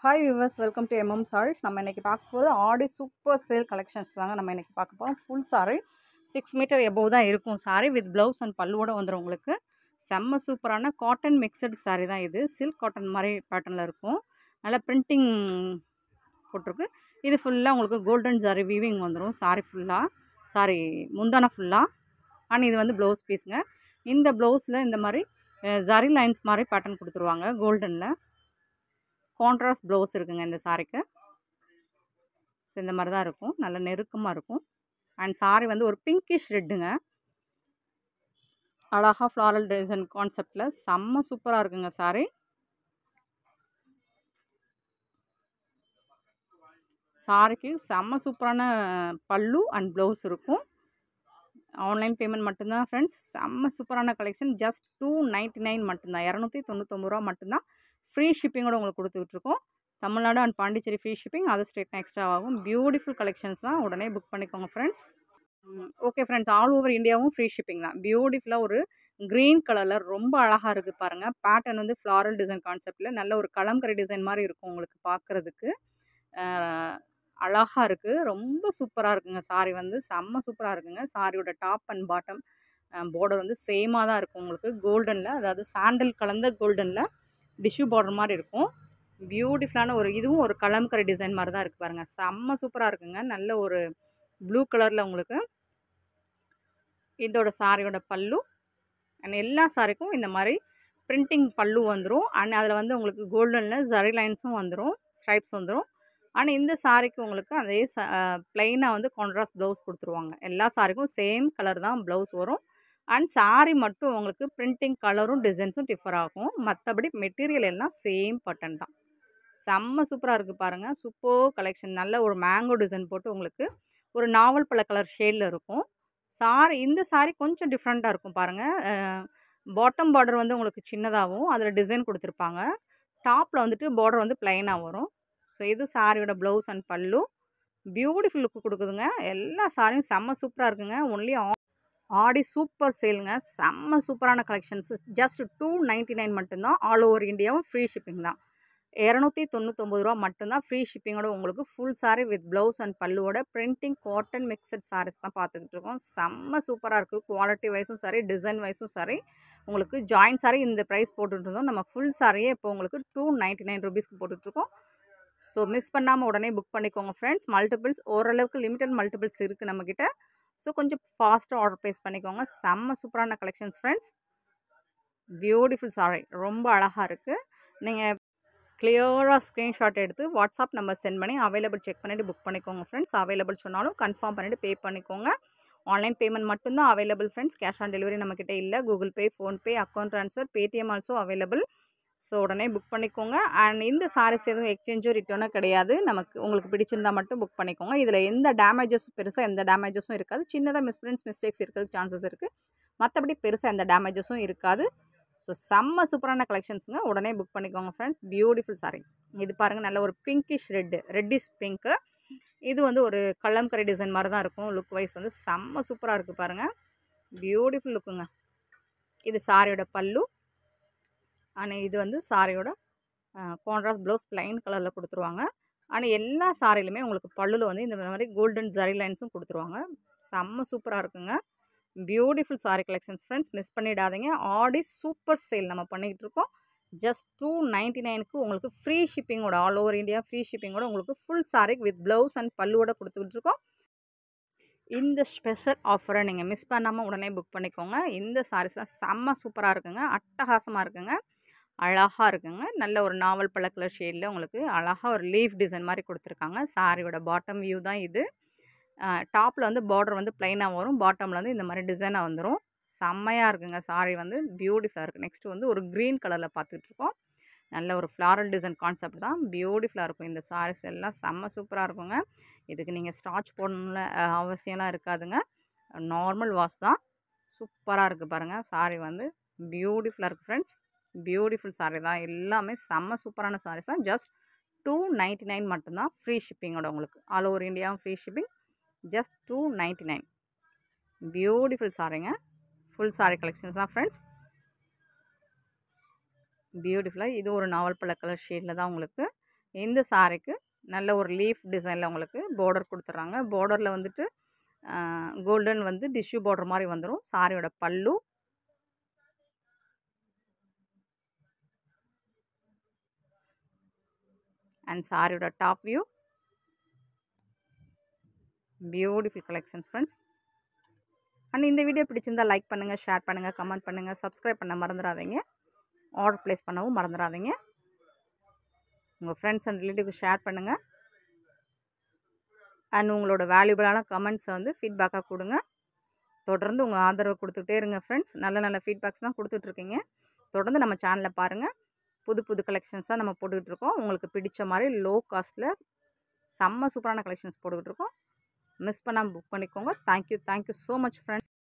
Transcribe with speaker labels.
Speaker 1: hi viewers welcome to MM saris நம்ம இன்றைக்கி பார்க்க போது ஆடி சூப்பர் சேல் கலெக்ஷன்ஸ் தாங்க நம்ம இன்றைக்கி பார்க்க போகிறோம் full sari six meter above தான் இருக்கும் சாரி வித் ப்ளவுஸ் அண்ட் பல்லுவோட வந்துடும் உங்களுக்கு செம்ம சூப்பரான காட்டன் மிக்சடு சாரி தான் இது சில்க் காட்டன் மாதிரி பேட்டர்னில் இருக்கும் நல்லா பிரிண்டிங் போட்டிருக்கு இது ஃபுல்லாக உங்களுக்கு கோல்டன் சாரி வீவிங் வந்துடும் சாரி ஃபுல்லாக சாரி முந்தான ஃபுல்லாக அண்ட் இது வந்து ப்ளவுஸ் பீஸுங்க இந்த ப்ளவுஸில் இந்த மாதிரி ஜரி லைன்ஸ் மாதிரி பேட்டர்ன் கொடுத்துருவாங்க கோல்டனில் கான்ட்ராஸ்ட் ப்ளவுஸ் இருக்குங்க இந்த சாரிக்கு ஸோ இந்த மாதிரி தான் இருக்கும் நல்ல நெருக்கமாக இருக்கும் அண்ட் சாரி வந்து ஒரு பிங்கிஷ் ரெட்டுங்க அழகாக ஃப்ளாரல் டிசைன் கான்செப்டில் செம்ம சூப்பராக இருக்குங்க சாரி சாரிக்கு செம்ம சூப்பரான பல்லு அண்ட் ப்ளவுஸ் இருக்கும் ஆன்லைன் பேமெண்ட் மட்டும்தான் ஃப்ரெண்ட்ஸ் செம்ம சூப்பரான collection just two ninety nine மட்டும்தான் இரநூத்தி தொண்ணூத்தொம்பது ரூபா மட்டும்தான் ஃப்ரீ ஷிப்பிங்கோட உங்களுக்கு கொடுத்துட்ருக்கோம் Tamil Nadu and Pondicherry free shipping அது ஸ்டேட்னா எக்ஸ்ட்ரா ஆகும் பியூட்டிஃபுல் கலெக்ஷன்ஸ் தான் உடனே புக் பண்ணிக்கோங்க friends okay friends all over இந்தியாவும் ஃப்ரீ ஷிப்பிங் தான் பியூட்டிஃபுல்லாக ஒரு க்ரீன் கலரில் ரொம்ப அழகாக இருக்குது பாருங்கள் பேட்டர்ன் வந்து ஃப்ளாரல் டிசைன் கான்செப்டில் நல்ல ஒரு கலம்கரை டிசைன் மாதிரி இருக்கும் உங்களுக்கு பார்க்குறதுக்கு அழகாக இருக்குது ரொம்ப சூப்பராக இருக்குங்க சாரி வந்து செம்ம சூப்பராக இருக்குங்க சாரியோட டாப் அண்ட் பாட்டம் பார்டர் வந்து சேமாக தான் இருக்கும் உங்களுக்கு கோல்டனில் அதாவது சாண்டல் கலந்த கோல்டனில் டிஷ்யூ பார்டர் மாதிரி இருக்கும் பியூட்டிஃபுல்லான ஒரு இதுவும் ஒரு கலம்கரை டிசைன் மாதிரி தான் இருக்குது பாருங்கள் செம்ம சூப்பராக இருக்குங்க நல்ல ஒரு ப்ளூ கலரில் உங்களுக்கு இதோட சாரியோட பல்லு அண்ட் எல்லா சாரிக்கும் இந்த மாதிரி பிரிண்டிங் பல்லு வந்துடும் அண்ட் அதில் வந்து உங்களுக்கு கோல்டனில் ஜரி லைன்ஸும் வந்துடும் ஸ்ட்ரைப்ஸ் வந்துடும் ஆனால் இந்த சாரிக்கு உங்களுக்கு அதே ச ப்ளைனாக வந்து கான்ட்ராஸ்ட் ப்ளவுஸ் கொடுத்துருவாங்க எல்லா சாரிக்கும் சேம் கலர் தான் ப்ளவுஸ் வரும் அண்ட் சாரீ மட்டும் உங்களுக்கு பிரிண்டிங் கலரும் டிசைன்ஸும் டிஃபர் ஆகும் மற்றபடி மெட்டீரியல் எல்லாம் சேம் பட்டன் தான் செம்ம சூப்பராக இருக்குது பாருங்கள் சூப்பர் கலெக்ஷன் நல்ல ஒரு மேங்கோ டிசைன் போட்டு உங்களுக்கு ஒரு நாவல் பழ கலர் ஷேடில் இருக்கும் சாரி இந்த சாரீ கொஞ்சம் டிஃப்ரெண்ட்டாக இருக்கும் பாருங்கள் பாட்டம் பார்டர் வந்து உங்களுக்கு சின்னதாகவும் அதில் டிசைன் கொடுத்துருப்பாங்க டாப்பில் வந்துட்டு பார்டர் வந்து ப்ளைனாக வரும் ஸோ இது சாரியோட blouse and pallu beautiful look கொடுக்குதுங்க எல்லா சாரியும் செம்ம சூப்பராக இருக்குங்க ஒன்லி ஆடி சூப்பர் சேலுங்க செம்ம சூப்பரான collections just two ninety nine மட்டும்தான் ஆல் ஓவர் இந்தியாவும் ஃப்ரீ ஷிப்பிங் தான் இரநூத்தி தொண்ணூத்தொம்பது ரூபா மட்டும்தான் ஃப்ரீ ஷிப்பிங்கோட உங்களுக்கு full sari with blouse and பல்லுவோட பிரிண்டிங் காட்டன் மிக்சட் சாரீஸ் தான் பார்த்துக்கிட்டு இருக்கோம் செம்ம சூப்பராக இருக்குது குவாலிட்டி வைஸும் சரி டிசைன் வைஸும் சரி உங்களுக்கு ஜாயின் சாரீ இந்த ப்ரைஸ் போட்டுட்ருந்தோம் நம்ம ஃபுல் சாரியே இப்போ உங்களுக்கு டூ நைன்ட்டி நைன் ருபீஸ்க்கு போட்டுட்ருக்கோம் ஸோ மிஸ் பண்ணாமல் உடனே புக் பண்ணிக்கோங்க ஃப்ரெண்ட்ஸ் மல்டிபிள்ஸ் ஓரளவுக்கு லிமிட்டட் மல்டிபிள்ஸ் இருக்குது நம்மக்கிட்ட ஸோ கொஞ்சம் ஃபாஸ்ட்டாக ஆர்டர் ப்ளேஸ் பண்ணிக்கோங்க செம்ம சூப்பரான கலெக்ஷன்ஸ் ஃப்ரெண்ட்ஸ் பியூட்டிஃபுல் சாரி ரொம்ப அழகாக இருக்குது நீங்கள் கிளியராக ஸ்க்ரீன்ஷாட் எடுத்து வாட்ஸ்அப் நம்பர் சென்ட் பண்ணி அவைலபிள் செக் பண்ணிவிட்டு புக் பண்ணிக்கோங்க ஃப்ரெண்ட்ஸ் அவைலபிள் சொன்னாலும் கன்ஃபார்ம் பண்ணிவிட்டு பே பண்ணிக்கோங்க ஆன்லைன் பேமெண்ட் மட்டும்தான் available friends cash on delivery நம்மக்கிட்ட இல்லை Google Pay PhonePe account transfer Paytm also available so உடனே புக் பண்ணிக்கோங்க அண்ட் இந்த சாரீஸ் எதுவும் எக்ஸ்சேஞ்சோ ரிட்டர்னோ கிடையாது நமக்கு உங்களுக்கு பிடிச்சிருந்தா மட்டும் புக் பண்ணிக்கோங்க இதில் எந்த டேமேஜஸும் பெருசாக எந்த டேமேஜஸும் இருக்காது சின்னதாக மிஸ்பிரிண்ட்ஸ் மிஸ்டேக்ஸ் இருக்கிறதுக்கு சான்சஸ் இருக்குது மற்றபடி பெருசாக எந்த டேமேஜஸும் இருக்காது ஸோ செம்ம சூப்பரான கலெக்ஷன்ஸுங்க உடனே புக் பண்ணிக்கோங்க ஃப்ரெண்ட்ஸ் பியூட்டிஃபுல் சாரி இது பாருங்கள் நல்ல ஒரு பிங்கிஷ் ரெட்டு ரெட்டிஷ் பிங்க்கு இது வந்து ஒரு கள்ளம்கரை டிசைன் மாதிரி தான் இருக்கும் லுக் வைஸ் வந்து செம்ம சூப்பராக இருக்குது பாருங்கள் பியூட்டிஃபுல் லுக்குங்க இது சாரியோட பல்லு ஆனால் இது வந்து சாரியோட கான்ட்ராஸ்ட் ப்ளவுஸ் ப்ளைன் கலரில் கொடுத்துருவாங்க ஆனால் எல்லா சாரிலுமே உங்களுக்கு பல்லுவில் வந்து இந்த மாதிரி கோல்டன் ஜரி லைன்ஸும் கொடுத்துருவாங்க செம்ம சூப்பராக இருக்குங்க beautiful sari collections friends miss பண்ணிடாதீங்க ஆடி சூப்பர் சேல் நம்ம பண்ணிக்கிட்டு இருக்கோம் ஜஸ்ட் டூ நைன்ட்டி நைனுக்கு உங்களுக்கு ஃப்ரீ ஷிப்பிங்கோட ஆல் ஓவர் இந்தியா ஃப்ரீ ஷிப்பிங்கோட உங்களுக்கு full sari with blouse and பல்லுவோட கொடுத்துக்கிட்டு இருக்கோம் இந்த ஸ்பெஷல் ஆஃபரை நீங்கள் மிஸ் பண்ணாமல் உடனே புக் பண்ணிக்கோங்க இந்த சாரீஸ்லாம் செம்ம சூப்பராக இருக்குங்க அட்டகாசமாக இருக்குங்க அழகாக இருக்குங்க நல்ல ஒரு நாவல் பழ கலர் ஷேடில் உங்களுக்கு அழகாக ஒரு லீஃப் டிசைன் மாதிரி கொடுத்துருக்காங்க சாரியோட பாட்டம் வியூ தான் இது டாப்பில் வந்து பார்டர் வந்து ப்ளைனாக வரும் பாட்டமில் வந்து இந்த மாதிரி டிசைனாக வந்துடும் செம்மையாக இருக்குங்க சாரி வந்து பியூட்டிஃபுல்லாக இருக்குது நெக்ஸ்ட்டு வந்து ஒரு க்ரீன் கலரில் பார்த்துட்டு இருக்கோம் நல்ல ஒரு ஃப்ளாரல் டிசைன் கான்செப்ட் தான் பியூட்டிஃபுல்லாக இருக்கும் இந்த சாரீஸ் எல்லாம் செம்ம சூப்பராக இருக்குங்க இதுக்கு நீங்கள் ஸ்டார்ச் போடணும்ல அவசியம்லாம் இருக்காதுங்க நார்மல் வாஷ் தான் சூப்பராக இருக்குது பாருங்கள் சாரி வந்து பியூட்டிஃபுல்லாக இருக்குது ஃப்ரெண்ட்ஸ் பியூட்டிஃபுல் சாரீ தான் எல்லாமே செம்ம சூப்பரான சாரீஸ் தான் ஜஸ்ட் டூ நைன்ட்டி நைன் மட்டும்தான் ஃப்ரீ ஷிப்பிங்கோட உங்களுக்கு all over India free shipping just two ninety nine beautiful சாரீங்க ஃபுல் சாரீ கலெக்ஷன்ஸ் தான் ஃப்ரெண்ட்ஸ் பியூட்டிஃபுல்லாக இது ஒரு நாவல் பழ கலர் ஷேடில் தான் உங்களுக்கு இந்த சாரிக்கு நல்ல ஒரு லீஃப் டிசைனில் உங்களுக்கு பார்டர் கொடுத்துட்றாங்க பார்டரில் வந்துட்டு கோல்டன் வந்து டிஷ்யூ பார்டர் மாதிரி வந்துடும் சாரியோட பல்லு அண்ட் சாரியோட top view beautiful collections friends and இந்த வீடியோ பிடிச்சிருந்தால் லைக் பண்ணுங்கள் ஷேர் பண்ணுங்கள் கமெண்ட் பண்ணுங்கள் சப்ஸ்கிரைப் பண்ண மறந்துடாதீங்க ஆர்டர் ப்ளேஸ் பண்ணவும் மறந்துடாதீங்க உங்கள் ஃப்ரெண்ட்ஸ் அண்ட் ரிலேட்டிவ்க்கு ஷேர் பண்ணுங்கள் அண்ட் உங்களோட வேல்யூபிளான கமெண்ட்ஸை வந்து ஃபீட்பேக்காக கொடுங்க தொடர்ந்து உங்கள் ஆதரவு கொடுத்துக்கிட்டே இருங்க ஃப்ரெண்ட்ஸ் நல்ல நல்ல ஃபீட்பேக்ஸ் தான் கொடுத்துட்ருக்கீங்க தொடர்ந்து நம்ம சேனலில் பாருங்கள் புது புது கலெக்ஷன்ஸாக நம்ம போட்டுக்கிட்டு இருக்கோம் உங்களுக்கு பிடிச்ச மாதிரி லோ காஸ்ட்டில் செம்ம சூப்பரான கலெக்ஷன்ஸ் போட்டுக்கிட்டு இருக்கோம் மிஸ் பண்ணாமல் புக் பண்ணிக்கோங்க thank you thank you so much friends